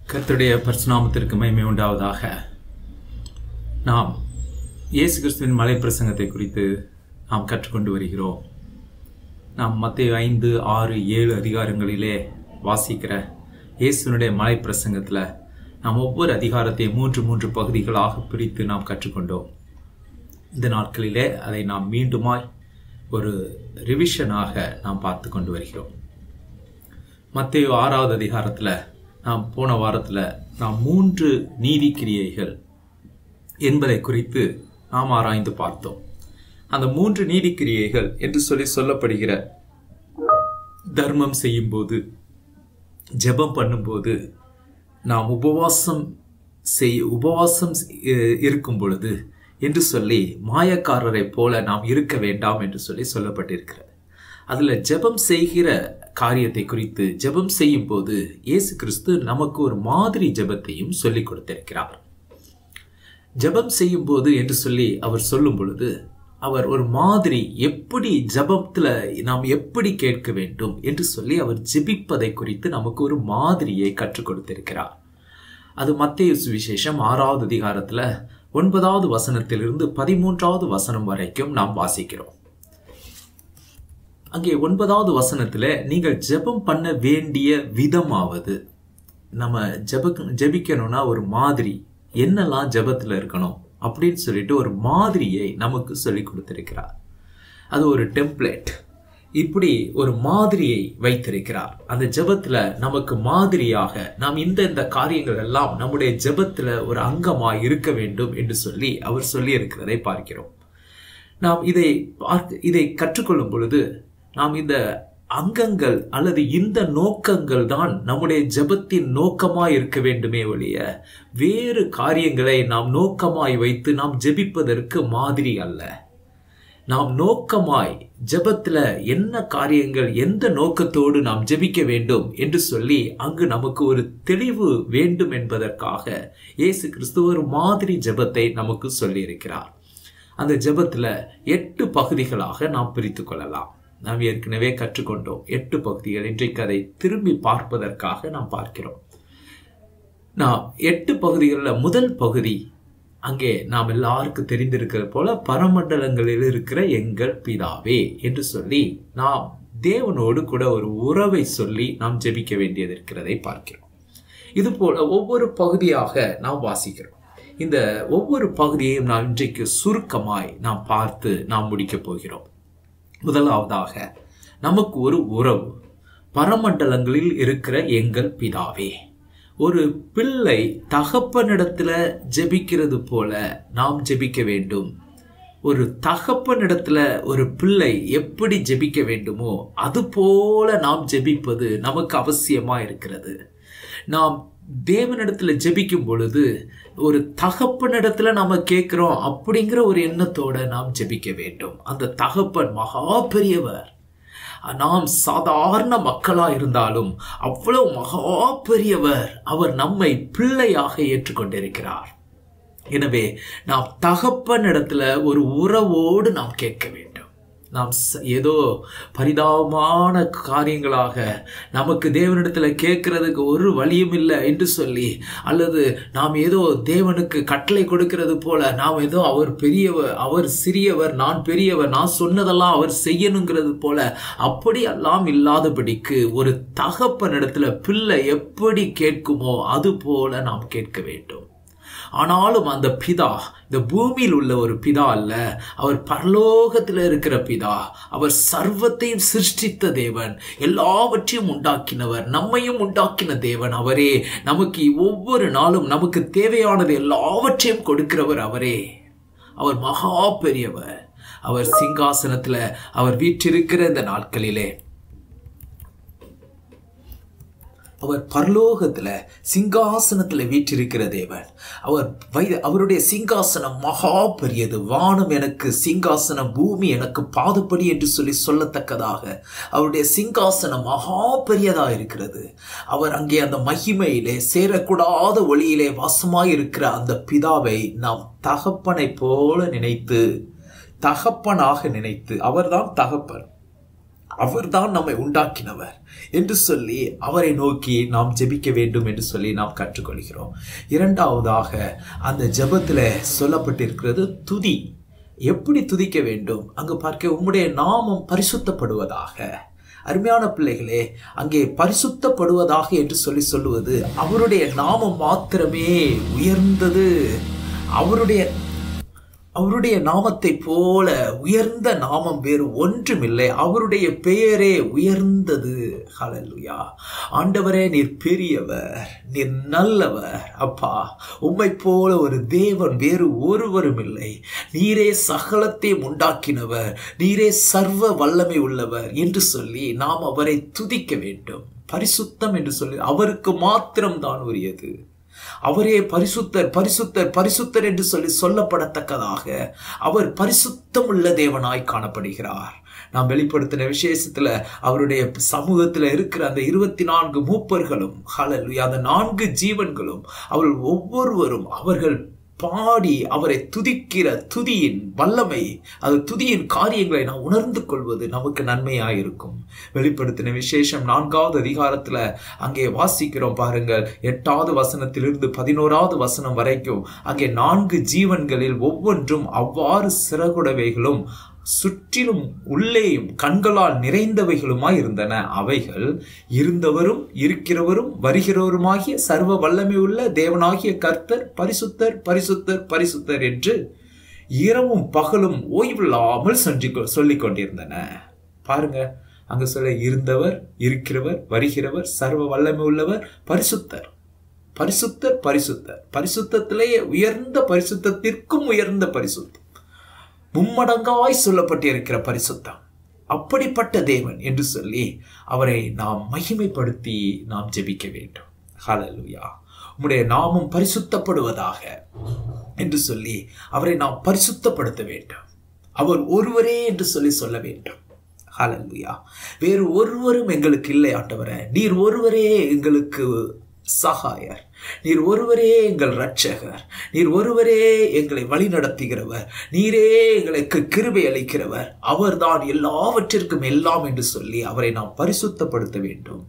கர்த்தருடைய பரிசுநாமத்திற்கு மகிமை உண்டாவதாக நாம் இயேசு கிறிஸ்துவின் மலை பிரசங்கத்தை குறித்து நாம் கற்றுக்கொண்டு வருகிறோம் நாம் மத்திய ஐந்து ஆறு ஏழு அதிகாரங்களிலே வாசிக்கிற இயேசுனுடைய மலை பிரசங்கத்தில் நாம் ஒவ்வொரு அதிகாரத்தையும் மூன்று மூன்று பகுதிகளாக பிரித்து நாம் கற்றுக்கொண்டோம் இந்த நாட்களிலே அதை நாம் மீண்டுமாய் ஒரு ரிவிஷனாக நாம் பார்த்து கொண்டு வருகிறோம் மத்திய ஆறாவது அதிகாரத்தில் நாம் போன வாரத்தில் நாம் மூன்று நீதி கிரியைகள் என்பதை குறித்து நாம் ஆராய்ந்து பார்த்தோம் அந்த மூன்று நீதி கிரியைகள் என்று சொல்லி சொல்லப்படுகிற தர்மம் செய்யும்போது ஜெபம் பண்ணும்போது நாம் உபவாசம் செய் உபவாசம் இ- இருக்கும் பொழுது என்று சொல்லி மாயக்காரரை போல நாம் இருக்க வேண்டாம் என்று சொல்லி சொல்லப்பட்டிருக்கிறது அதுல ஜெபம் செய்கிற காரியத்தை குறித்து ஜெபம் செய்யும் போது இயேசு கிறிஸ்து நமக்கு ஒரு மாதிரி ஜெபத்தையும் சொல்லிக் கொடுத்திருக்கிறார் ஜெபம் செய்யும் போது என்று சொல்லி அவர் சொல்லும் பொழுது அவர் ஒரு மாதிரி எப்படி ஜெபத்துல நாம் எப்படி கேட்க வேண்டும் என்று சொல்லி அவர் ஜெபிப்பதை குறித்து நமக்கு ஒரு மாதிரியை கற்றுக் கொடுத்திருக்கிறார் அது மத்தேயு சுவிசேஷம் ஆறாவது அதிகாரத்துல ஒன்பதாவது வசனத்திலிருந்து பதிமூன்றாவது வசனம் வரைக்கும் நாம் வாசிக்கிறோம் அங்கே ஒன்பதாவது வசனத்துல நீங்கள் ஜெபம் பண்ண வேண்டிய விதமாவது நம்ம ஜெப ஜெபிக்கணும்னா ஒரு மாதிரி என்னெல்லாம் ஜெபத்துல இருக்கணும் அப்படின்னு சொல்லிட்டு ஒரு மாதிரியை நமக்கு சொல்லி கொடுத்திருக்கிறார் அது ஒரு டெம்ப்ளேட் இப்படி ஒரு மாதிரியை வைத்திருக்கிறார் அந்த ஜெபத்துல நமக்கு மாதிரியாக நாம் இந்த இந்த காரியங்கள் எல்லாம் நம்முடைய ஜெபத்துல ஒரு அங்கமாய் இருக்க வேண்டும் என்று சொல்லி அவர் சொல்லி இருக்கிறதை பார்க்கிறோம் நாம் இதை பார்க்க இதை கற்றுக்கொள்ளும் பொழுது நாம் இந்த அங்கங்கள் அல்லது இந்த நோக்கங்கள் தான் நம்முடைய ஜெபத்தின் நோக்கமாய் இருக்க வேண்டுமே ஒழிய வேறு காரியங்களை நாம் நோக்கமாய் வைத்து நாம் ஜெபிப்பதற்கு மாதிரி அல்ல நாம் நோக்கமாய் ஜெபத்துல என்ன காரியங்கள் எந்த நோக்கத்தோடு நாம் ஜெபிக்க வேண்டும் என்று சொல்லி அங்கு நமக்கு ஒரு தெளிவு வேண்டும் என்பதற்காக இயேசு கிறிஸ்து ஒரு மாதிரி ஜெபத்தை நமக்கு சொல்லி இருக்கிறார் அந்த ஜெபத்துல எட்டு பகுதிகளாக நாம் பிரித்து கொள்ளலாம் நாம் ஏற்கனவே கற்றுக்கொண்டோம் எட்டு பகுதிகள் இன்றைக்கு அதை திரும்பி பார்ப்பதற்காக நாம் பார்க்கிறோம் நாம் எட்டு பகுதிகளில் முதல் பகுதி அங்கே நாம் எல்லாருக்கும் தெரிந்திருக்கிறது போல பரமண்டலங்களில் இருக்கிற எங்கள் பிதாவே என்று சொல்லி நாம் தேவனோடு கூட ஒரு உறவை சொல்லி நாம் ஜெபிக்க வேண்டியது இருக்கிறதை பார்க்கிறோம் இது போல ஒவ்வொரு பகுதியாக நாம் வாசிக்கிறோம் இந்த ஒவ்வொரு பகுதியையும் நாம் இன்றைக்கு சுருக்கமாய் நாம் பார்த்து நாம் முடிக்கப் போகிறோம் முதலாவதாக நமக்கு ஒரு உறவு பரமண்டலங்களில் இருக்கிற எங்கள் பிதாவே ஒரு பிள்ளை தகப்பனிடத்துல ஜெபிக்கிறது போல நாம் ஜெபிக்க வேண்டும் ஒரு தகப்பனிடத்துல ஒரு பிள்ளை எப்படி ஜெபிக்க வேண்டுமோ அது போல நாம் ஜெபிப்பது நமக்கு அவசியமா இருக்கிறது நாம் தேவனிடத்துல ஜெபிக்கும் பொழுது ஒரு தகப்பனிடத்துல நாம கேட்கிறோம் அப்படிங்கிற ஒரு எண்ணத்தோட நாம் ஜெபிக்க வேண்டும் அந்த தகப்பன் மகா பெரியவர் நாம் சாதாரண மக்களா இருந்தாலும் அவ்வளவு மகா பெரியவர் அவர் நம்மை பிள்ளையாக ஏற்றுக்கொண்டிருக்கிறார் எனவே நாம் தகப்பனிடத்துல ஒரு உறவோடு நாம் கேட்க வேண்டும் நாம் ச- ஏதோ பரிதாபமான காரியங்களாக நமக்கு தேவனிடத்துல கேட்கறதுக்கு ஒரு வழியும் இல்லை என்று சொல்லி அல்லது நாம் ஏதோ தேவனுக்கு கட்டளை கொடுக்கிறது போல நாம் ஏதோ அவர் பெரியவர் அவர் சிறியவர் நான் பெரியவர் நான் சொன்னதெல்லாம் அவர் செய்யணுங்கிறது போல அப்படி எல்லாம் இல்லாதபடிக்கு ஒரு தகப்பனிடத்துல பிள்ளை எப்படி கேட்குமோ அது போல நாம் கேட்க வேண்டும் ஆனாலும் அந்த பிதா இந்த பூமியில் உள்ள ஒரு பிதா அல்ல அவர் பரலோகத்தில் இருக்கிற பிதா அவர் சர்வத்தையும் சிருஷ்டித்த தேவன் எல்லாவற்றையும் உண்டாக்கினவர் நம்மையும் உண்டாக்கின தேவன் அவரே நமக்கு ஒவ்வொரு நாளும் நமக்கு தேவையானது எல்லாவற்றையும் கொடுக்கிறவர் அவரே அவர் மகா பெரியவர் அவர் சிங்காசனத்துல அவர் வீற்றிருக்கிற இந்த நாட்களிலே அவர் பரலோகத்துல சிங்காசனத்துல வீற்றிருக்கிற தேவன் அவர் வை அவருடைய சிங்காசனம் மகா பெரியது வானம் எனக்கு சிங்காசனம் பூமி எனக்கு பாதப்படி என்று சொல்லி சொல்லத்தக்கதாக அவருடைய சிங்காசனம் மகா பெரியதா இருக்கிறது அவர் அங்கே அந்த மகிமையிலே சேரக்கூடாத ஒளியிலே வாசமாய் இருக்கிற அந்த பிதாவை நாம் தகப்பனை போல நினைத்து தகப்பனாக நினைத்து அவர்தான் தகப்பன் அவர்தான் நம்மை உண்டாக்கினவர் என்று சொல்லி அவரை நோக்கி நாம் ஜெபிக்க வேண்டும் என்று சொல்லி நாம் கற்றுக்கொள்கிறோம் இரண்டாவதாக அந்த ஜெபத்தில் சொல்லப்பட்டிருக்கிறது துதி எப்படி துதிக்க வேண்டும் அங்கு பார்க்க உம்முடைய நாமம் பரிசுத்தப்படுவதாக அருமையான பிள்ளைகளே அங்கே பரிசுத்தப்படுவதாக என்று சொல்லி சொல்லுவது அவருடைய நாமம் மாத்திரமே உயர்ந்தது அவருடைய அவருடைய நாமத்தை போல உயர்ந்த நாமம் வேறு ஒன்றுமில்லை அவருடைய பெயரே உயர்ந்தது ஹalleluya ஆண்டவரே நீர் பெரியவர் நீர் நல்லவர் அப்பா உம்மை போல ஒரு தேவன் வேறு ஒருவரும் இல்லை நீரே சகலத்தையும் உண்டாக்கினவர் நீரே சர்வ வல்லமை உள்ளவர் என்று சொல்லி நாம் அவரை துதிக்க வேண்டும் பரிசுத்தம் என்று சொல்லி அவருக்கு மாத்திரம்தான் உரியது அவரே பரிசுத்தர் பரிசுத்தர் பரிசுத்தர் என்று சொல்லி சொல்லப்படத்தக்கதாக அவர் பரிசுத்தம் உள்ள தேவனாய் காணப்படுகிறார் நாம் வெளிப்படுத்தின விசேஷத்துல அவருடைய சமூகத்துல இருக்கிற அந்த இருபத்தி நான்கு மூப்பர்களும் ஹalleluya அந்த நான்கு ஜீவன்களும் அவர்கள் ஒவ்வொருவரும் அவர்கள் பாடி அவரை துதிக்கிற துதியின் வல்லமை அது துதியின் காரியங்களை நாம் உணர்ந்து கொள்வது நமக்கு நன்மையாயிருக்கும் வெளிப்படுத்தின விசேஷம் நான்காவது அதிகாரத்துல அங்கே வாசிக்கிறோம் பாருங்கள் எட்டாவது வசனத்திலிருந்து பதினோராவது வசனம் வரைக்கும் அங்கே நான்கு ஜீவன்களில் ஒவ்வொன்றும் அவ்வாறு சிறகுடவைகளும் சுற்றிலும் உள்ளேயும் கண்களால் நிறைந்தவைகளுமாய் இருந்தன அவைகள் இருந்தவரும் இருக்கிறவரும் வருகிறவருமாகிய சர்வ வல்லமை உள்ள தேவனாகிய கர்த்தர் பரிசுத்தர் பரிசுத்தர் பரிசுத்தர் என்று இரவும் பகலும் ஓய்வில்லாமல் சொல்லி சொல்லிக் கொண்டிருந்தன பாருங்க அங்க சொல்ல இருந்தவர் இருக்கிறவர் வருகிறவர் சர்வ வல்லமை உள்ளவர் பரிசுத்தர் பரிசுத்தர் பரிசுத்தர் பரிசுத்தத்திலேயே உயர்ந்த பரிசுத்தத்திற்கும் உயர்ந்த பரிசுத்தம் மும்மடங்காய் சொல்லப்பட்டிருக்கிற பரிசுத்தம் அப்படிப்பட்ட தேவன் என்று சொல்லி அவரை நாம் மகிமைப்படுத்தி நாம் ஜெபிக்க வேண்டும் ஹalleluya உம்முடைய நாமம் பரிசுத்தப்படுவதாக என்று சொல்லி அவரை நாம் பரிசுத்தப்படுத்த வேண்டும் அவர் ஒருவரே என்று சொல்லி சொல்ல வேண்டும் ஹalleluya வேறு ஒருவரும் எங்களுக்கு இல்லை ஆண்டவரே நீர் ஒருவரே எங்களுக்கு சகாயர் நீர் ஒருவரே எங்கள் இரட்சகர் நீர் ஒருவரே எங்களை வழி நடத்துகிறவர் நீரே எங்களுக்கு கிருபை அளிக்கிறவர் அவர்தான் எல்லாவற்றிற்கும் எல்லாம் என்று சொல்லி அவரை நாம் பரிசுத்தப்படுத்த வேண்டும்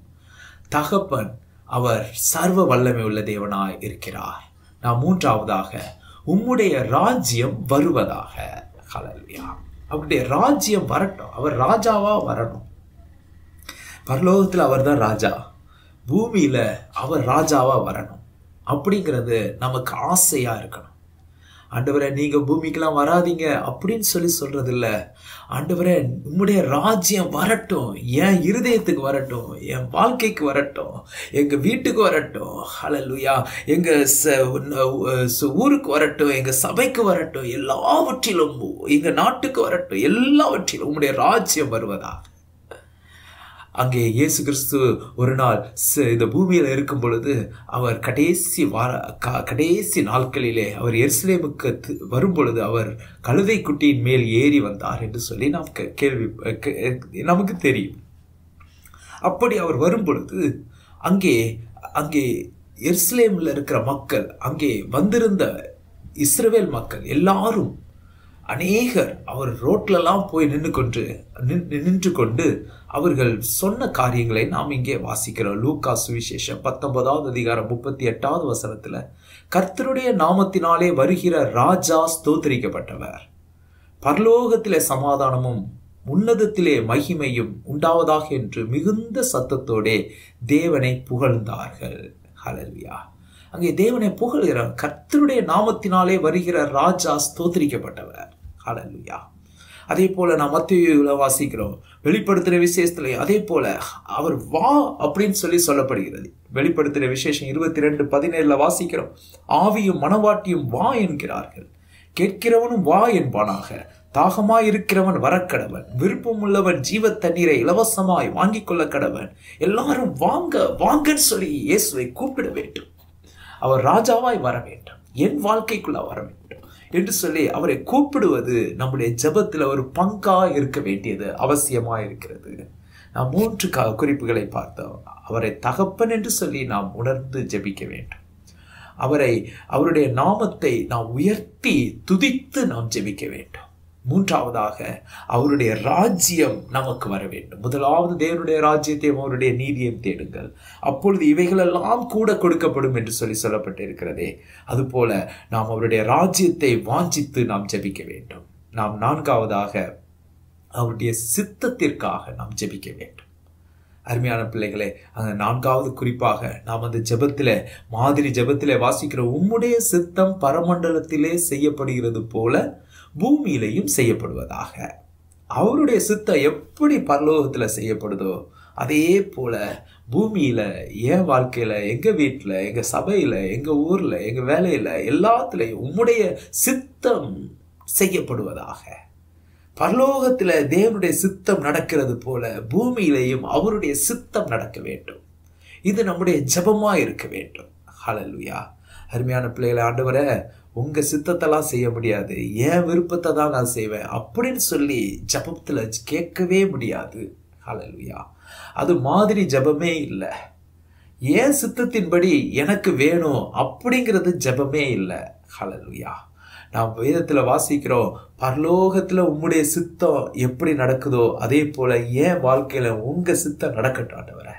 தகப்பன் அவர் சர்வ வல்லமை உள்ள தேவனாய் இருக்கிறார் நாம் மூன்றாவதாக உம்முடைய ராஜ்யம் வருவதாக ஹalleluya அவருடைய ராஜ்யம் வரட்டும் அவர் ராஜாவா வரணும் பரலோகத்தில் அவர் தான் ராஜா பூமியில அவர் ராஜாவா வரணும் அப்படிங்கிறது நமக்கு ஆசையா இருக்கணும் ஆண்டவரே நீங்க பூமிக்கெல்லாம் வராதீங்க அப்படின்னு சொல்லி சொல்றது இல்ல ஆண்டவரே உம்முடைய ராஜ்யம் வரட்டும் என் இருதயத்துக்கு வரட்டும் என் வாழ்க்கைக்கு வரட்டும் எங்க வீட்டுக்கு வரட்டும் ஹalleluya எங்க ச- ச- ஊருக்கு வரட்டும் எங்க சபைக்கு வரட்டும் எல்லாவற்றிலும் எங்க நாட்டுக்கு வரட்டும் எல்லாவற்றிலும் உம்முடைய ராஜ்யம் வருவதா அங்கே இயேசு கிறிஸ்து ஒரு நாள் ச- இந்த பூமியில் இருக்கும் பொழுது அவர் கடைசி வார க- கடைசி நாட்களிலே அவர் எருசலேமுக்கு தி- வரும் பொழுது அவர் கழுதை குட்டியின் மேல் ஏறி வந்தார் என்று சொல்லி நாம் கே- கேள்வி கே- நமக்கு தெரியும் அப்படி அவர் வரும் பொழுது அங்கே அங்கே எருசலேமில் இருக்கிற மக்கள் அங்கே வந்திருந்த இஸ்ரவேல் மக்கள் எல்லாரும் அநேகர் அவர் ரோட்லலாம் போய் நின்று கொண்டு நின்- நின்று கொண்டு அவர்கள் சொன்ன காரியங்களை நாம் இங்கே வாசிக்கிறோம் லூக்கா சுவிசேஷம் பத்தொன்பதாவது அதிகாரம் முப்பத்தி எட்டாவது வசனத்துல கர்த்தருடைய நாமத்தினாலே வருகிற ராஜா ஸ்தோத்திரிக்கப்பட்டவர் பரலோகத்திலே சமாதானமும் உன்னதத்திலே மகிமையும் உண்டாவதாக என்று மிகுந்த சத்தத்தோடே தேவனை புகழ்ந்தார்கள் ஹalleluya அங்கே தேவனை புகழ்கிறார் கர்த்தருடைய நாமத்தினாலே வருகிற ராஜா ஸ்தோத்திரிக்கப்பட்டவர் ஹalleluya அதே போல நாம் மத்தியில வாசிக்கிறோம் வெளிப்படுத்துகிற விசேஷத்துல அதே போல அவர் வா அப்படின்னு சொல்லி சொல்லப்படுகிறது வெளிப்படுத்துகிற விசேஷம் இருபத்தி ரெண்டு பதினேழுல வாசிக்கிறோம் ஆவியும் மனவாட்டியும் வா என்கிறார்கள் கேட்கிறவனும் வா என்பானாக தாகமாய் இருக்கிறவன் வரக்கடவன் விருப்பம் உள்ளவன் ஜீவ தண்ணீரை இலவசமாய் வாங்கிக் கொள்ள கடவன் எல்லாரும் வாங்க வாங்கன்னு சொல்லி இயேசுவை கூப்பிட வேண்டும் அவர் ராஜாவாய் வர வேண்டும் என் வாழ்க்கைக்குள்ள வர வேண்டும் என்று சொல்லி அவரை கூப்பிடுவது நம்முடைய ஜெபத்துல ஒரு பங்கா இருக்க வேண்டியது அவசியமா இருக்கிறது நாம் மூன்று க- குறிப்புகளை பார்த்தோம் அவரை தகப்பன் என்று சொல்லி நாம் உணர்ந்து ஜெபிக்க வேண்டும் அவரை அவருடைய நாமத்தை நாம் உயர்த்தி துதித்து நாம் ஜெபிக்க வேண்டும் மூன்றாவதாக அவருடைய ராஜ்யம் நமக்கு வர வேண்டும் முதலாவது தேவனுடைய ராஜ்யத்தையும் அவருடைய நீதியையும் தேடுங்கள் அப்பொழுது இவைகளெல்லாம் கூட கொடுக்கப்படும் என்று சொல்லி சொல்லப்பட்டிருக்கிறதே அதுபோல நாம் அவருடைய ராஜ்யத்தை வாஞ்சித்து நாம் ஜெபிக்க வேண்டும் நாம் நான்காவதாக அவருடைய சித்தத்திற்காக நாம் ஜெபிக்க வேண்டும் அருமையான பிள்ளைகளே அந்த நான்காவது குறிப்பாக நாம் அந்த ஜெபத்தில் மாதிரி ஜெபத்திலே வாசிக்கிற உம்முடைய சித்தம் பரமண்டலத்திலே செய்யப்படுகிறது போல பூமியிலையும் செய்யப்படுவதாக அவருடைய சித்தம் எப்படி பரலோகத்தில் செய்யப்படுதோ அதே போல பூமியில என் வாழ்க்கையில எங்க வீட்டில் எங்க சபையில எங்க ஊர்ல எங்க வேலையில எல்லாத்துலயும் உம்முடைய சித்தம் செய்யப்படுவதாக பரலோகத்தில் தேவனுடைய சித்தம் நடக்கிறது போல பூமியிலேயும் அவருடைய சித்தம் நடக்க வேண்டும் இது நம்முடைய ஜபமா இருக்க வேண்டும் ஹலலுயா அருமையான பிள்ளைகளை ஆண்டவரை உங்க சித்தத்தெல்லாம் செய்ய முடியாது என் விருப்பத்தை தான் நான் செய்வேன் அப்படின்னு சொல்லி ஜபத்தில் கேட்கவே முடியாது ஹலலுயா அது மாதிரி ஜபமே இல்லை ஏன் சித்தத்தின்படி எனக்கு வேணும் அப்படிங்கிறது ஜபமே இல்லை ஹலலுயா நாம் வேதத்தில் வாசிக்கிறோம் பரலோகத்தில் உம்முடைய சித்தம் எப்படி நடக்குதோ அதே போல ஏன் வாழ்க்கையில உங்க சித்தம் நடக்கட்டாண்டவர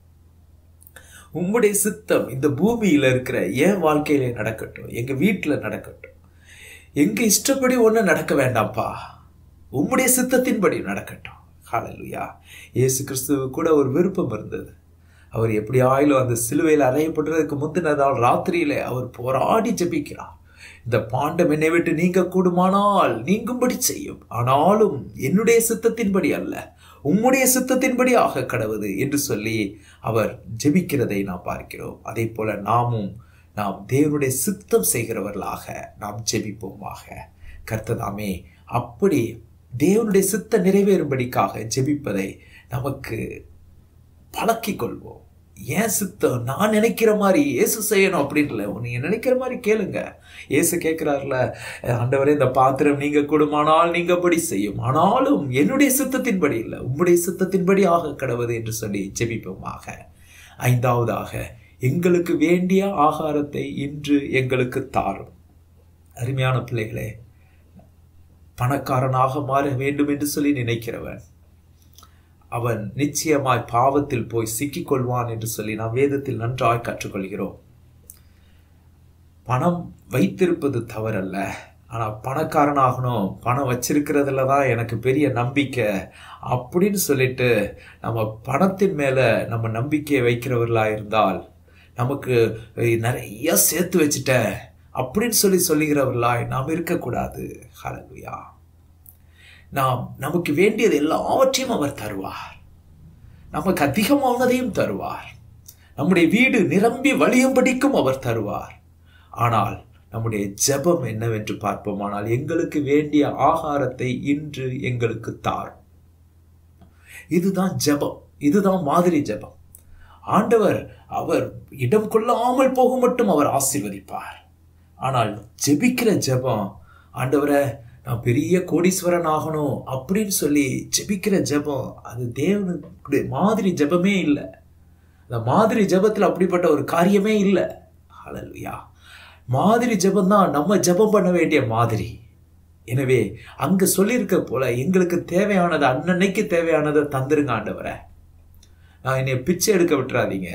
உம்முடைய சித்தம் இந்த பூமியில இருக்கிற ஏன் வாழ்க்கையில நடக்கட்டும் எங்க வீட்டில் நடக்கட்டும் எங்க இஷ்டப்படி ஒன்று நடக்க வேண்டாம்ப்பா உம்முடைய சித்தத்தின்படி நடக்கட்டும் ஹalleluya இயேசு கிறிஸ்துவ கூட ஒரு விருப்பம் இருந்தது அவர் எப்படி ஆயிலும் அந்த சிலுவையில் அறையப்படுறதுக்கு முந்தின நாள் ராத்திரியில அவர் போராடி ஜெபிக்கிறார் இந்த பாண்டம் என்னை விட்டு நீங்க கூடுமானால் நீங்கும்படி செய்யும் ஆனாலும் என்னுடைய சித்தத்தின்படி அல்ல உம்முடைய சித்தத்தின்படி ஆக கடவுது என்று சொல்லி அவர் ஜெபிக்கிறதை நாம் பார்க்கிறோம் அதே போல நாமும் நாம் தேவனுடைய சித்தம் செய்கிறவர்களாக நாம் ஜெபிப்போமாக கர்த்ததாமே அப்படி தேவனுடைய சித்த நிறைவேறும்படிக்காக ஜெபிப்பதை நமக்கு பழக்கிக் கொள்வோம் ஏன் சித்தம் நான் நினைக்கிற மாதிரி இயேசு செய்யணும் அப்படின்ல நீங்க நினைக்கிற மாதிரி கேளுங்க இயேசு கேட்கிறார்ல ஆண்டவரே இந்த பாத்திரம் நீங்க கொடுமானால் நீங்க படி செய்யும் ஆனாலும் என்னுடைய சித்தத்தின்படி இல்லை உம்முடைய சித்தத்தின்படி ஆக கடவுது என்று சொல்லி ஜெபிப்போமாக ஐந்தாவதாக எங்களுக்கு வேண்டிய ஆகாரத்தை இன்று எங்களுக்கு தாரும் அருமையான பிள்ளைகளே பணக்காரனாக மாற வேண்டும் என்று சொல்லி நினைக்கிறவன் அவன் நிச்சயமாய் பாவத்தில் போய் சிக்கிக் கொள்வான் என்று சொல்லி நாம் வேதத்தில் நன்றாய் கற்றுக்கொள்கிறோம் பணம் வைத்திருப்பது தவறல்ல ஆனால் பணக்காரனாகணும் பணம் வச்சிருக்கிறதுல தான் எனக்கு பெரிய நம்பிக்கை அப்படின்னு சொல்லிட்டு நம்ம பணத்தின் மேலே நம்ம நம்பிக்கையை வைக்கிறவர்களாக இருந்தால் நமக்கு நிறைய சேர்த்து வச்சுட்டேன் அப்படின்னு சொல்லி சொல்லுகிறவர்களாய் நாம் இருக்கக்கூடாது ஹலலுயா நாம் நமக்கு வேண்டியது எல்லாவற்றையும் அவர் தருவார் நமக்கு அதிகமானதையும் தருவார் நம்முடைய வீடு நிரம்பி வழியும்படிக்கும் அவர் தருவார் ஆனால் நம்முடைய ஜெபம் என்னவென்று பார்ப்போமானால் எங்களுக்கு வேண்டிய ஆகாரத்தை இன்று எங்களுக்கு தாரும் இதுதான் ஜெபம் இதுதான் மாதிரி ஜெபம் ஆண்டவர் அவர் இடம் கொள்ளாமல் போக மட்டும் அவர் ஆசீர்வதிப்பார் ஆனால் ஜெபிக்கிற ஜெபம் ஆண்டவரை நான் பெரிய கோடீஸ்வரன் ஆகணும் அப்படின்னு சொல்லி ஜெபிக்கிற ஜெபம் அது தேவனுடைய மாதிரி ஜெபமே இல்லை அந்த மாதிரி ஜெபத்தில் அப்படிப்பட்ட ஒரு காரியமே இல்லை ஹalleluya மாதிரி ஜெபம் தான் நம்ம ஜெபம் பண்ண வேண்டிய மாதிரி எனவே அங்க சொல்லியிருக்க போல எங்களுக்கு தேவையானதை அன்னன்னைக்கு தேவையானதை தந்துருங்க ஆண்டவரை நான் என்னை பிச்சை எடுக்க விட்டுறாதீங்க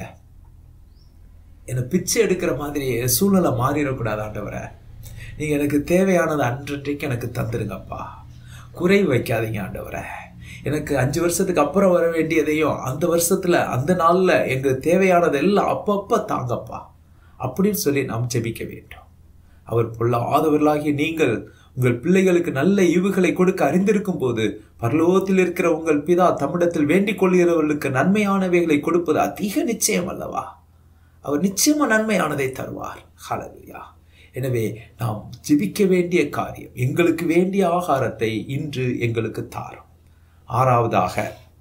என்னை பிச்சை எடுக்கிற மாதிரி சூழ்நிலை மாறிடக்கூடாது ஆண்டவரை நீங்கள் எனக்கு தேவையானது அன்றன்றைக்கு எனக்கு தந்துருங்கப்பா குறை வைக்காதீங்க ஆண்டவரை எனக்கு அஞ்சு வருஷத்துக்கு அப்புறம் வர வேண்டியதையும் அந்த வருஷத்தில் அந்த நாளில் எங்களுக்கு தேவையானது எல்லாம் அப்பப்போ தாங்கப்பா அப்படின்னு சொல்லி நாம் ஜெபிக்க வேண்டும் அவர் பொல்லாதவர்களாகிய நீங்கள் உங்கள் பிள்ளைகளுக்கு நல்ல ஈவுகளை கொடுக்க அறிந்திருக்கும் போது பரலோகத்தில் இருக்கிற உங்கள் பிதா தமிழத்தில் வேண்டிக் கொள்கிறவர்களுக்கு நன்மையானவைகளை கொடுப்பது அதிக நிச்சயம் அல்லவா அவர் நிச்சயமா நன்மையானதை தருவார் ஹலலுயா எனவே நாம் ஜிபிக்க வேண்டிய காரியம் எங்களுக்கு வேண்டிய ஆகாரத்தை இன்று எங்களுக்கு தாரும் ஆறாவதாக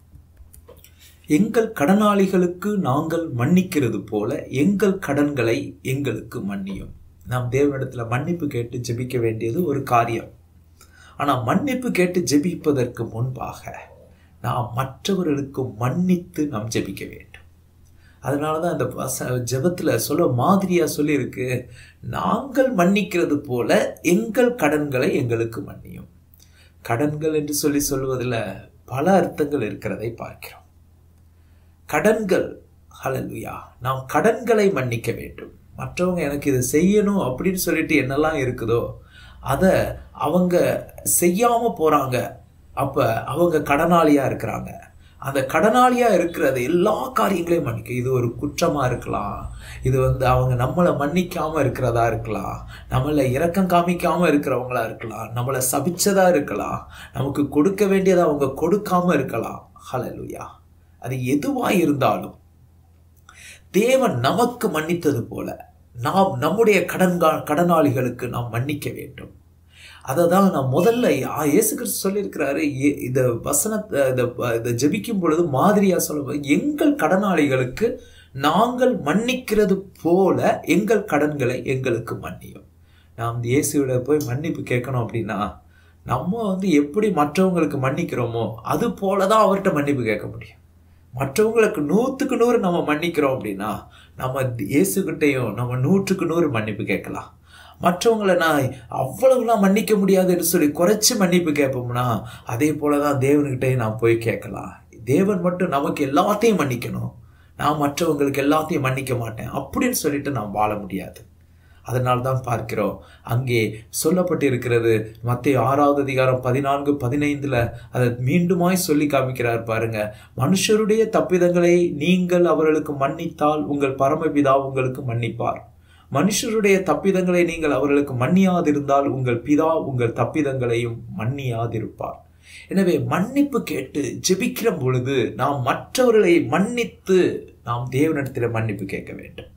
எங்கள் கடனாளிகளுக்கு நாங்கள் மன்னிக்கிறது போல எங்கள் கடன்களை எங்களுக்கு மன்னியும் நாம் தேவனிடத்தில் மன்னிப்பு கேட்டு ஜெபிக்க வேண்டியது ஒரு காரியம் ஆனால் மன்னிப்பு கேட்டு ஜெபிப்பதற்கு முன்பாக நாம் மற்றவர்களுக்கு மன்னித்து நாம் ஜெபிக்க வேண்டும் அதனால தான் அந்த வச ஜெபத்தில் சொல்ல மாதிரியாக சொல்லியிருக்கு நாங்கள் மன்னிக்கிறது போல எங்கள் கடன்களை எங்களுக்கு மன்னியும் கடன்கள் என்று சொல்லி சொல்வதில் பல அர்த்தங்கள் இருக்கிறதை பார்க்கிறோம் கடன்கள் ஹலலுயா நாம் கடன்களை மன்னிக்க வேண்டும் மற்றவங்க எனக்கு இதை செய்யணும் அப்படின்னு சொல்லிட்டு என்னெல்லாம் இருக்குதோ அதை அவங்க செய்யாம போறாங்க அப்ப அவங்க கடனாளியா இருக்கிறாங்க அந்த கடனாளியா இருக்கிறது எல்லா காரியங்களையும் மன்னிக்க இது ஒரு குற்றமா இருக்கலாம் இது வந்து அவங்க நம்மளை மன்னிக்காம இருக்கிறதா இருக்கலாம் நம்மளை இரக்கம் காமிக்காம இருக்கிறவங்களா இருக்கலாம் நம்மளை சபிச்சதா இருக்கலாம் நமக்கு கொடுக்க வேண்டியதை அவங்க கொடுக்காம இருக்கலாம் ஹலலுயா அது எதுவா இருந்தாலும் தேவன் நமக்கு மன்னித்தது போல நாம் நம்முடைய கடன்கா கடனாளிகளுக்கு நாம் மன்னிக்க வேண்டும் அதை தான் நான் முதல்ல இயேசு கிறிஸ்து சொல்லியிருக்கிறாரு இந்த வசனத்தை இதை இதை ஜபிக்கும் பொழுது மாதிரியாக சொல்லும்போது எங்கள் கடனாளிகளுக்கு நாங்கள் மன்னிக்கிறது போல எங்கள் கடன்களை எங்களுக்கு மன்னியும் நாம் இயேசுவிட போய் மன்னிப்பு கேட்கணும் அப்படின்னா நம்ம வந்து எப்படி மற்றவங்களுக்கு மன்னிக்கிறோமோ அது போல தான் அவர்கிட்ட மன்னிப்பு கேட்க முடியும் மற்றவங்களுக்கு நூற்றுக்கு நூறு நம்ம மன்னிக்கிறோம் அப்படின்னா நம்ம இயேசுகிட்டையும் நம்ம நூற்றுக்கு நூறு மன்னிப்பு கேட்கலாம் மற்றவங்களை நான் அவ்வளவுலாம் மன்னிக்க முடியாதுன்னு சொல்லி குறைச்சி மன்னிப்பு கேட்போம்னா அதே போல தான் தேவன்கிட்டையும் நான் போய் கேட்கலாம் தேவன் மட்டும் நமக்கு எல்லாத்தையும் மன்னிக்கணும் நான் மற்றவங்களுக்கு எல்லாத்தையும் மன்னிக்க மாட்டேன் அப்படின்னு சொல்லிட்டு நான் வாழ முடியாது அதனால் தான் பார்க்கிறோம் அங்கே சொல்லப்பட்டிருக்கிறது மத்திய ஆறாவது அதிகாரம் பதினான்கு பதினைந்துல அதை மீண்டுமாய் சொல்லி காமிக்கிறார் பாருங்க மனுஷருடைய தப்பிதங்களை நீங்கள் அவர்களுக்கு மன்னித்தால் உங்கள் பரமபிதா உங்களுக்கு மன்னிப்பார் மனுஷருடைய தப்பிதங்களை நீங்கள் அவர்களுக்கு மன்னியாதிருந்தால் உங்கள் பிதா உங்கள் தப்பிதங்களையும் மன்னியாதிருப்பார் எனவே மன்னிப்பு கேட்டு ஜெபிக்கிற பொழுது நாம் மற்றவர்களை மன்னித்து நாம் தேவனிடத்தில் மன்னிப்பு கேட்க வேண்டும்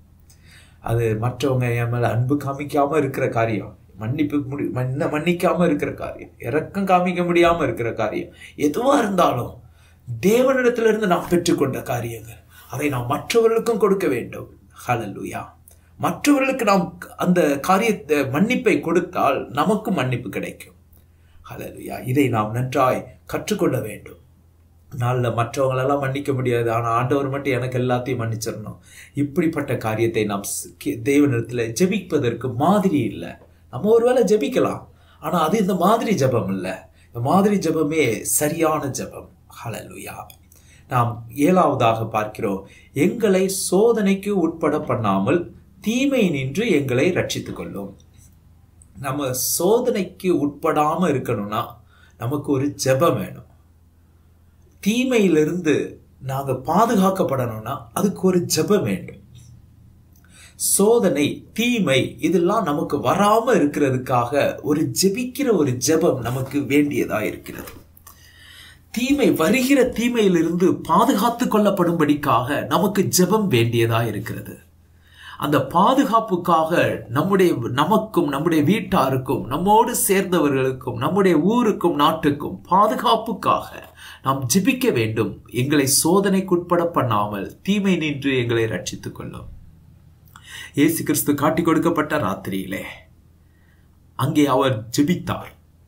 அது மற்றவங்க என் மேல அன்பு காமிக்காம இருக்கிற காரியம் மன்னிப்பு முடி மன்ன மன்னிக்காம இருக்கிற காரியம் இறக்கம் காமிக்க முடியாம இருக்கிற காரியம் எதுவா இருந்தாலும் தேவனிடத்திலிருந்து நாம் பெற்றுக்கொண்ட காரியங்கள் அதை நாம் மற்றவர்களுக்கும் கொடுக்க வேண்டும் ஹலலுயா மற்றவர்களுக்கு நாம் அந்த காரியத்தை மன்னிப்பை கொடுத்தால் நமக்கு மன்னிப்பு கிடைக்கும் ஹலலுயா இதை நாம் நன்றாய் கற்றுக்கொள்ள வேண்டும் நாளில் மற்றவங்களெல்லாம் மன்னிக்க முடியாது ஆனால் ஆண்டவர் மட்டும் எனக்கு எல்லாத்தையும் மன்னிச்சிடணும் இப்படிப்பட்ட காரியத்தை நாம் தேவனிடத்தில் ஜெபிப்பதற்கு மாதிரி இல்லை நம்ம ஒருவேளை ஜெபிக்கலாம் ஆனால் அது இந்த மாதிரி ஜபம் இல்லை இந்த மாதிரி ஜபமே சரியான ஜபம் ஹலலுயா நாம் ஏழாவதாக பார்க்கிறோம் எங்களை சோதனைக்கு உட்பட பண்ணாமல் தீமை நின்று எங்களை ரட்சித்துக் கொள்ளும் நம்ம சோதனைக்கு உட்படாம இருக்கணும்னா நமக்கு ஒரு ஜெபம் வேணும் தீமையிலிருந்து நாங்க பாதுகாக்கப்படணும்னா அதுக்கு ஒரு ஜெபம் வேண்டும் சோதனை தீமை இதெல்லாம் நமக்கு வராம இருக்கிறதுக்காக ஒரு ஜெபிக்கிற ஒரு ஜெபம் நமக்கு வேண்டியதா இருக்கிறது தீமை வருகிற தீமையிலிருந்து பாதுகாத்து கொள்ளப்படும்படிக்காக நமக்கு ஜெபம் வேண்டியதா இருக்கிறது அந்த பாதுகாப்புக்காக நம்முடைய நமக்கும் நம்முடைய வீட்டாருக்கும் நம்மோடு சேர்ந்தவர்களுக்கும் நம்முடைய ஊருக்கும் நாட்டுக்கும் பாதுகாப்புக்காக நாம் ஜிபிக்க வேண்டும் எங்களை சோதனைக்குட்பட பண்ணாமல் தீமை நின்று எங்களை ரட்சித்துக் கொள்ளும் இயேசு கிறிஸ்து காட்டிக் கொடுக்கப்பட்ட ராத்திரியிலே அங்கே அவர் ஜெபித்தார்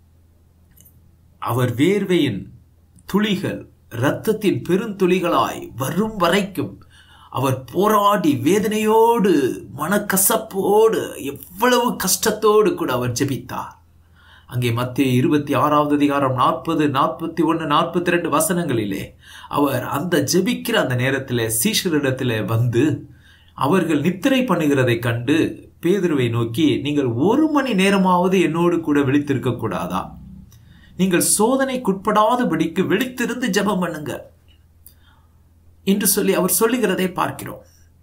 அவர் வேர்வையின் துளிகள் இரத்தத்தின் பெருந்துளிகளாய் வரும் வரைக்கும் அவர் போராடி வேதனையோடு மனக்கசப்போடு எவ்வளவு கஷ்டத்தோடு கூட அவர் ஜெபித்தார் அங்கே மத்திய இருபத்தி ஆறாவது அதிகாரம் நாற்பது நாற்பத்தி ஒன்று நாற்பத்தி ரெண்டு வசனங்களிலே அவர் அந்த ஜெபிக்கிற அந்த நேரத்தில் சீஷரிடத்தில் வந்து அவர்கள் நித்திரை பண்ணுகிறதை கண்டு பேதுருவை நோக்கி நீங்கள் ஒரு மணி நேரமாவது என்னோடு கூட விழித்திருக்க கூடாதா நீங்கள் சோதனைக்குட்படாதபடிக்கு விழித்திருந்து ஜெபம் பண்ணுங்க என்று சொல்லி அவர் சொல்லுகிறதை பார்க்கிறோம்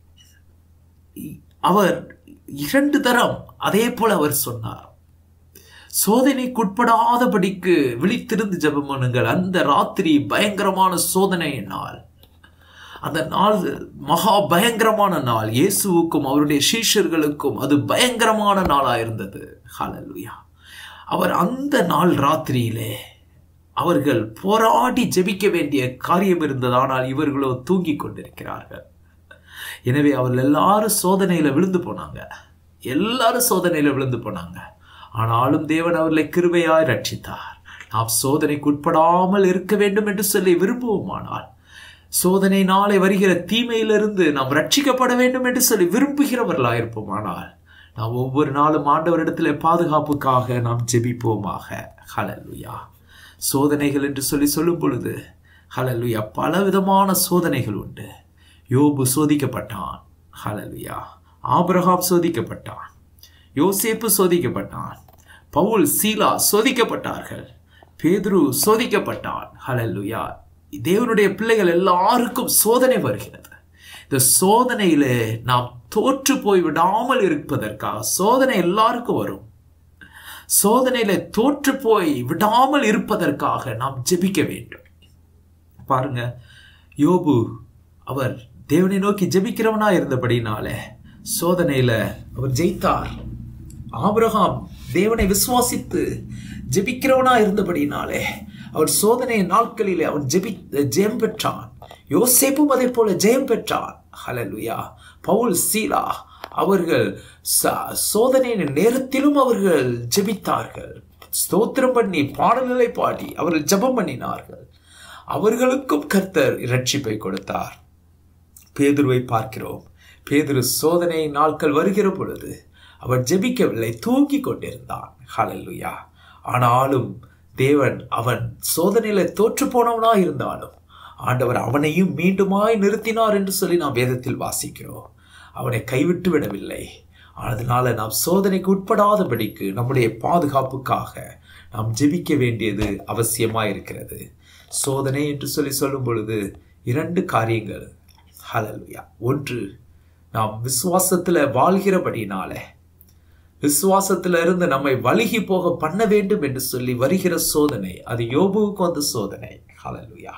அவர் இரண்டு தரம் அதே போல அவர் சொன்னார் சோதனைக்குட்படாதபடிக்கு விழித்திருந்து ஜெபம் பண்ணுங்கள் அந்த ராத்திரி பயங்கரமான சோதனை நாள் அந்த நாள் மகா பயங்கரமான நாள் இயேசுவுக்கும் அவருடைய சீஷர்களுக்கும் அது பயங்கரமான நாளா இருந்தது ஹalleluya அவர் அந்த நாள் ராத்திரியிலே அவர்கள் போராடி ஜெபிக்க வேண்டிய காரியம் இருந்தது ஆனால் இவர்களோ தூங்கி கொண்டிருக்கிறார்கள் எனவே அவர்கள் எல்லாரும் சோதனையில விழுந்து போனாங்க எல்லாரும் சோதனையில விழுந்து போனாங்க ஆனாலும் தேவன் அவர்களை கிருபையாய் ரட்சித்தார் நாம் சோதனைக்கு உட்படாமல் இருக்க வேண்டும் என்று சொல்லி விரும்புவோமானால் சோதனை நாளை வருகிற தீமையிலிருந்து நாம் ரட்சிக்கப்பட வேண்டும் என்று சொல்லி விரும்புகிறவர்களாக இருப்போமானால் நாம் ஒவ்வொரு நாளும் ஆண்டவரிடத்தில் பாதுகாப்புக்காக நாம் ஜெபிப்போமாக ஹலலுயா சோதனைகள் என்று சொல்லி சொல்லும் பொழுது ஹலலுயா பல விதமான சோதனைகள் உண்டு யோபு சோதிக்கப்பட்டான் ஹலலுயா ஆபிரகாம் சோதிக்கப்பட்டான் யோசேப்பு சோதிக்கப்பட்டான் பவுல் சீலா சோதிக்கப்பட்டார்கள் பேதுரு சோதிக்கப்பட்டான் ஹலலுயா தேவனுடைய பிள்ளைகள் எல்லாருக்கும் சோதனை வருகிறது இந்த சோதனையில நாம் தோற்று போய் விடாமல் இருப்பதற்காக சோதனை எல்லாருக்கும் வரும் சோதனையில தோற்று போய் விடாமல் இருப்பதற்காக நாம் ஜெபிக்க வேண்டும் பாருங்க யோபு அவர் தேவனை நோக்கி ஜெபிக்கிறவனா இருந்தபடினாலே சோதனையில அவர் ஜெயித்தார் ஆபிரகாம் தேவனை விசுவாசித்து ஜெபிக்கிறவனா இருந்தபடினாலே அவர் சோதனை நாட்களிலே அவன் ஜெபி ஜெயம் பெற்றான் யோசேப்பும் அதே போல ஜெயம் பெற்றான் ஹலலுயா பவுல் சீலா அவர்கள் சோதனையின் நேரத்திலும் அவர்கள் ஜெபித்தார்கள் ஸ்தோத்திரம் பண்ணி பாடல்களை பாடி அவர்கள் ஜெபம் பண்ணினார்கள் அவர்களுக்கும் கர்த்தர் இரட்சிப்பை கொடுத்தார் பேதுருவை பார்க்கிறோம் பேதுரு சோதனை நாட்கள் வருகிற பொழுது அவன் ஜெபிக்கவில்லை தூங்கி கொண்டிருந்தான் ஹலல்லுயா ஆனாலும் தேவன் அவன் சோதனையில தோற்று போனவனா இருந்தாலும் ஆண்டவர் அவனையும் மீண்டுமாய் நிறுத்தினார் என்று சொல்லி நாம் வேதத்தில் வாசிக்கிறோம் அவனை கைவிட்டு விடவில்லை அதனால நாம் சோதனைக்கு உட்படாதபடிக்கு நம்முடைய பாதுகாப்புக்காக நாம் ஜெபிக்க வேண்டியது அவசியமாக இருக்கிறது சோதனை என்று சொல்லி சொல்லும் பொழுது இரண்டு காரியங்கள் ஹலலுயா ஒன்று நாம் விசுவாசத்துல வாழ்கிறபடினால விசுவாசத்துல இருந்து நம்மை வழுகி போக பண்ண வேண்டும் என்று சொல்லி வருகிற சோதனை அது யோபுவுக்கு வந்த சோதனை ஹலலுயா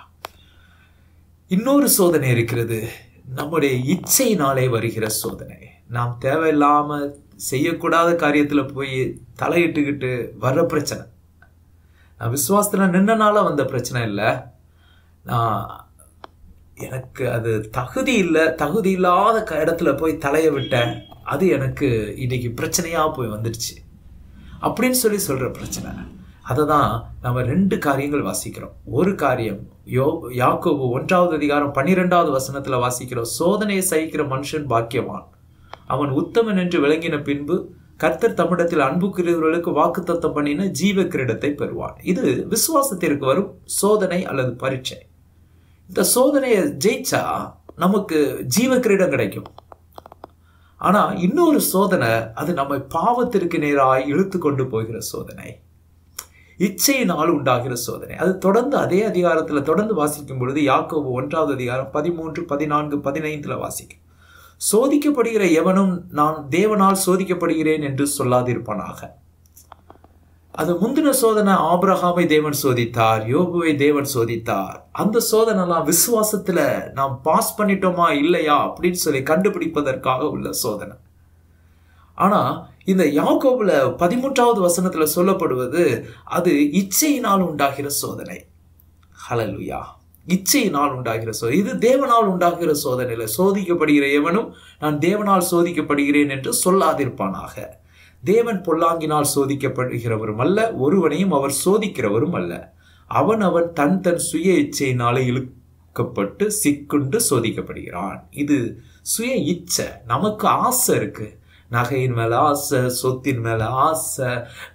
இன்னொரு சோதனை இருக்கிறது நம்முடைய இச்சையினாலே வருகிற சோதனை நாம் தேவையில்லாம செய்யக்கூடாத காரியத்துல போய் தலையிட்டுக்கிட்டு வர்ற பிரச்சனை நான் விசுவாசத்துல நின்னனால வந்த பிரச்சனை இல்லை நான் எனக்கு அது தகுதி இல்லை தகுதி இல்லாத இடத்துல போய் தலைய விட்டேன் அது எனக்கு இன்னைக்கு பிரச்சனையா போய் வந்துடுச்சு அப்படின்னு சொல்லி சொல்ற பிரச்சனை அதை தான் நம்ம ரெண்டு காரியங்கள் வாசிக்கிறோம் ஒரு காரியம் யோ யாக்கோபு ஒன்றாவது அதிகாரம் பன்னிரெண்டாவது வசனத்துல வாசிக்கிறோம் சோதனையை சகிக்கிற மனுஷன் பாக்கியவான் அவன் உத்தமன் என்று விளங்கின பின்பு கர்த்தர் தமிழத்தில் அன்புக்குரியவர்களுக்கு வாக்கு தத்தம் பண்ணின ஜீவ கிரீடத்தை பெறுவான் இது விசுவாசத்திற்கு வரும் சோதனை அல்லது பரீட்சை இந்த சோதனையை ஜெயிச்சா நமக்கு ஜீவ கிரீடம் கிடைக்கும் ஆனா இன்னொரு சோதனை அது நம்மை பாவத்திற்கு நேராக இழுத்து கொண்டு போகிற சோதனை இச்சையினால் உண்டாகிற சோதனை அது தொடர்ந்து அதே அதிகாரத்துல தொடர்ந்து வாசிக்கும் பொழுது யாக்கோபு ஒன்றாவது அதிகாரம் பதிமூன்று பதினான்கு பதினைந்துல வாசிக்கும் சோதிக்கப்படுகிற எவனும் நான் தேவனால் சோதிக்கப்படுகிறேன் என்று சொல்லாதிருப்பானாக அது முந்தின சோதனை ஆபிரஹாமை தேவன் சோதித்தார் யோபுவை தேவன் சோதித்தார் அந்த சோதனைலாம் விசுவாசத்துல நாம் பாஸ் பண்ணிட்டோமா இல்லையா அப்படின்னு சொல்லி கண்டுபிடிப்பதற்காக உள்ள சோதனை ஆனா இந்த யாக்கோபுல பதிமூன்றாவது வசனத்துல சொல்லப்படுவது அது இச்சையினால் உண்டாகிற சோதனை ஹலலுயா இச்சையினால் உண்டாகிற சோதனை இது தேவனால் உண்டாகிற சோதனையில சோதிக்கப்படுகிற எவனும் நான் தேவனால் சோதிக்கப்படுகிறேன் என்று சொல்லாதிருப்பானாக தேவன் பொல்லாங்கினால் சோதிக்கப்படுகிறவரும் அல்ல ஒருவனையும் அவர் சோதிக்கிறவரும் அல்ல அவன் அவன் தன் தன் சுய இச்சையினாலே இழுக்கப்பட்டு சிக்குண்டு சோதிக்கப்படுகிறான் இது சுய இச்சை நமக்கு ஆசை இருக்கு நகையின் மேல ஆசை சொத்தின் மேல ஆசை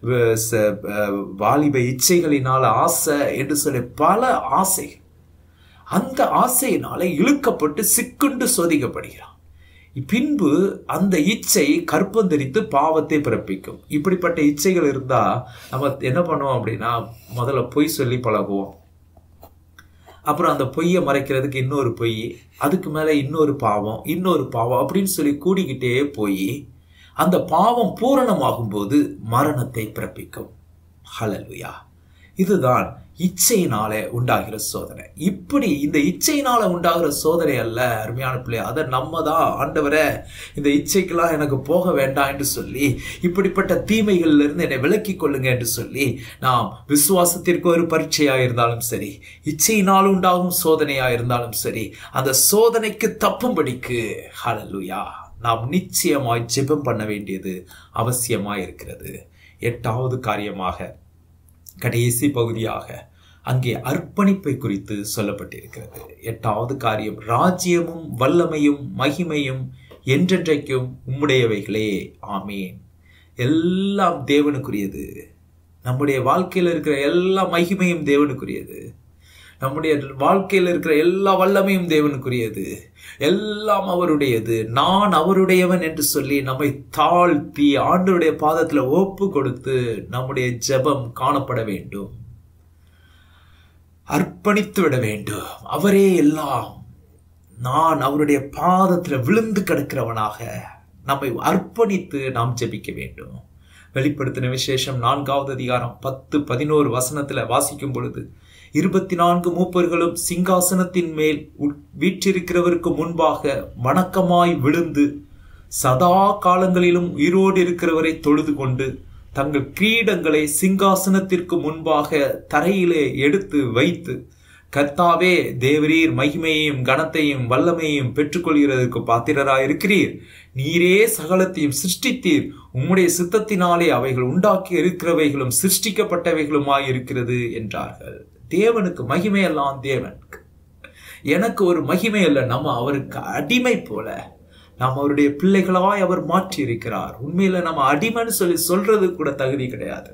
வாலிப இச்சைகளினால ஆசை என்று சொல்லி பல ஆசைகள் அந்த ஆசையினால இழுக்கப்பட்டு சிக்குண்டு சோதிக்கப்படுகிறான் பின்பு அந்த இச்சை கற்பந்தரித்து பாவத்தை பிறப்பிக்கும் இப்படிப்பட்ட இச்சைகள் இருந்தா நம்ம என்ன பண்ணுவோம் அப்படின்னா முதல்ல பொய் சொல்லி பழகுவோம் அப்புறம் அந்த பொய்யை மறைக்கிறதுக்கு இன்னொரு பொய் அதுக்கு மேல இன்னொரு பாவம் இன்னொரு பாவம் அப்படின்னு சொல்லி கூடிக்கிட்டே போய் அந்த பாவம் பூரணமாகும் போது மரணத்தை பிறப்பிக்கும் ஹலலுயா இதுதான் இச்சையினாலே உண்டாகிற சோதனை இப்படி இந்த இச்சையினால உண்டாகிற சோதனை அல்ல அருமையான பிள்ளை அதை நம்ம தான் ஆண்டவரை இந்த இச்சைக்கெல்லாம் எனக்கு போக வேண்டாம் என்று சொல்லி இப்படிப்பட்ட தீமைகள்ல இருந்து என்னை விலக்கி கொள்ளுங்க என்று சொல்லி நாம் விசுவாசத்திற்கு ஒரு பரீட்சையா இருந்தாலும் சரி இச்சையினால் உண்டாகும் சோதனையா இருந்தாலும் சரி அந்த சோதனைக்கு தப்பும்படிக்கு ஹலலுயா நாம் நிச்சயமாய் ஜெபம் பண்ண வேண்டியது அவசியமாய் இருக்கிறது எட்டாவது காரியமாக கடைசி பகுதியாக அங்கே அர்ப்பணிப்பை குறித்து சொல்லப்பட்டிருக்கிறது எட்டாவது காரியம் ராஜ்யமும் வல்லமையும் மகிமையும் என்றென்றைக்கும் உம்முடையவைகளே ஆமேன் எல்லாம் தேவனுக்குரியது நம்முடைய வாழ்க்கையில் இருக்கிற எல்லா மகிமையும் தேவனுக்குரியது நம்முடைய வாழ்க்கையில் இருக்கிற எல்லா வல்லமையும் தேவனுக்குரியது எல்லாம் அவருடையது நான் அவருடையவன் என்று சொல்லி நம்மை தாழ்த்தி ஆண்டவருடைய பாதத்துல ஒப்பு கொடுத்து நம்முடைய ஜெபம் காணப்பட வேண்டும் அர்ப்பணித்து விட வேண்டும் அவரே எல்லாம் நான் அவருடைய பாதத்துல விழுந்து கிடக்கிறவனாக நம்மை அர்ப்பணித்து நாம் ஜெபிக்க வேண்டும் வெளிப்படுத்தின விசேஷம் நான்காவது அதிகாரம் பத்து பதினோரு வசனத்துல வாசிக்கும் பொழுது இருபத்தி நான்கு மூப்பர்களும் சிங்காசனத்தின் மேல் வீற்றிருக்கிறவருக்கு முன்பாக வணக்கமாய் விழுந்து சதா காலங்களிலும் உயிரோடு இருக்கிறவரை தொழுது கொண்டு தங்கள் கிரீடங்களை சிங்காசனத்திற்கு முன்பாக தரையிலே எடுத்து வைத்து கர்த்தாவே தேவரீர் மகிமையையும் கனத்தையும் வல்லமையையும் பெற்றுக்கொள்கிறதற்கு பாத்திரராய் இருக்கிறீர் நீரே சகலத்தையும் சிருஷ்டித்தீர் உம்முடைய சித்தத்தினாலே அவைகள் உண்டாக்கி இருக்கிறவைகளும் சிருஷ்டிக்கப்பட்டவைகளுமாய் இருக்கிறது என்றார்கள் தேவனுக்கு மகிமையெல்லாம் தேவனுக்கு எனக்கு ஒரு மகிமை அல்ல நம்ம அவருக்கு அடிமை போல நாம் அவருடைய பிள்ளைகளாய் அவர் மாற்றி இருக்கிறார் உண்மையில நம்ம அடிமைன்னு சொல்லி சொல்றது கூட தகுதி கிடையாது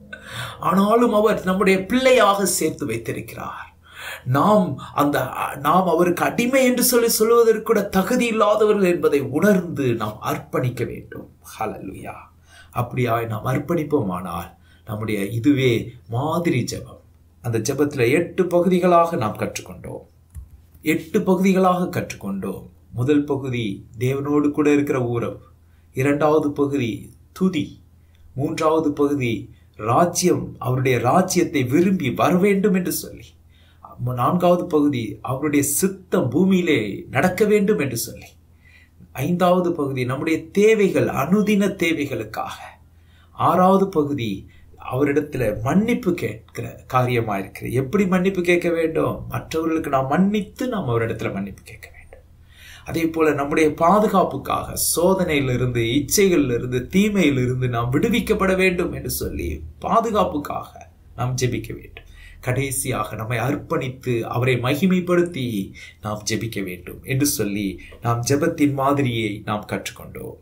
ஆனாலும் அவர் நம்முடைய பிள்ளையாக சேர்த்து வைத்திருக்கிறார் நாம் அந்த நாம் அவருக்கு அடிமை என்று சொல்லி சொல்வதற்கு கூட தகுதி இல்லாதவர்கள் என்பதை உணர்ந்து நாம் அர்ப்பணிக்க வேண்டும் ஹலலுயா அப்படியாய் நாம் அர்ப்பணிப்போமானால் நம்முடைய இதுவே மாதிரி ஜெபம் அந்த ஜெபத்துல எட்டு பகுதிகளாக நாம் கற்றுக்கொண்டோம் எட்டு பகுதிகளாக கற்றுக்கொண்டோம் முதல் பகுதி தேவனோடு கூட இருக்கிற உறவு இரண்டாவது பகுதி துதி மூன்றாவது பகுதி ராஜ்யம் அவருடைய ராஜ்யத்தை விரும்பி வர வேண்டும் என்று சொல்லி நான்காவது பகுதி அவருடைய சித்தம் பூமியிலே நடக்க வேண்டும் என்று சொல்லி ஐந்தாவது பகுதி நம்முடைய தேவைகள் அனுதின தேவைகளுக்காக ஆறாவது பகுதி அவரிடத்துல மன்னிப்பு கேட்கிற காரியமா இருக்கிற எப்படி மன்னிப்பு கேட்க வேண்டும் மற்றவர்களுக்கு நாம் மன்னித்து நாம் அவரிடத்துல மன்னிப்பு கேட்க வேண்டும் அதே போல நம்முடைய பாதுகாப்புக்காக சோதனையிலிருந்து இச்சைகளிலிருந்து தீமையிலிருந்து நாம் விடுவிக்கப்பட வேண்டும் என்று சொல்லி பாதுகாப்புக்காக நாம் ஜெபிக்க வேண்டும் கடைசியாக நம்மை அர்ப்பணித்து அவரை மகிமைப்படுத்தி நாம் ஜெபிக்க வேண்டும் என்று சொல்லி நாம் ஜெபத்தின் மாதிரியை நாம் கற்றுக்கொண்டோம்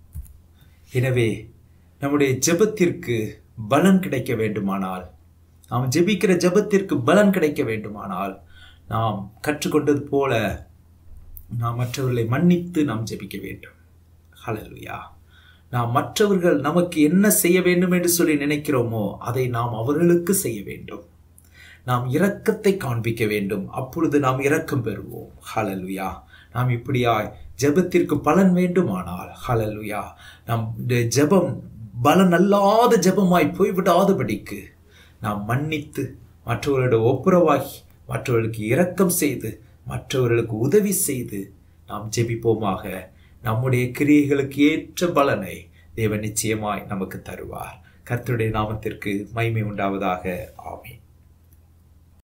எனவே நம்முடைய ஜெபத்திற்கு பலன் கிடைக்க வேண்டுமானால் நாம் ஜெபிக்கிற ஜெபத்திற்கு பலன் கிடைக்க வேண்டுமானால் நாம் கற்றுக்கொண்டது போல நாம் மற்றவர்களை மன்னித்து நாம் ஜெபிக்க வேண்டும் ஹலலுயா நாம் மற்றவர்கள் நமக்கு என்ன செய்ய வேண்டும் என்று சொல்லி நினைக்கிறோமோ அதை நாம் அவர்களுக்கு செய்ய வேண்டும் நாம் இரக்கத்தை காண்பிக்க வேண்டும் அப்பொழுது நாம் இரக்கம் பெறுவோம் ஹலலுயா நாம் இப்படியாய் ஜெபத்திற்கு பலன் வேண்டுமானால் ஹலலுயா நம் ஜெபம் பலன் அல்லாத ஜெபமாய் போய்விடாதபடிக்கு நாம் மன்னித்து மற்றவர்களோட ஒப்புரவாகி மற்றவர்களுக்கு இரக்கம் செய்து மற்றவர்களுக்கு உதவி செய்து நாம் ஜெபிப்போமாக நம்முடைய கிரியைகளுக்கு ஏற்ற பலனை தேவன் நிச்சயமாய் நமக்கு தருவார் கர்த்தருடைய நாமத்திற்கு மகிமை உண்டாவதாக ஆமீன்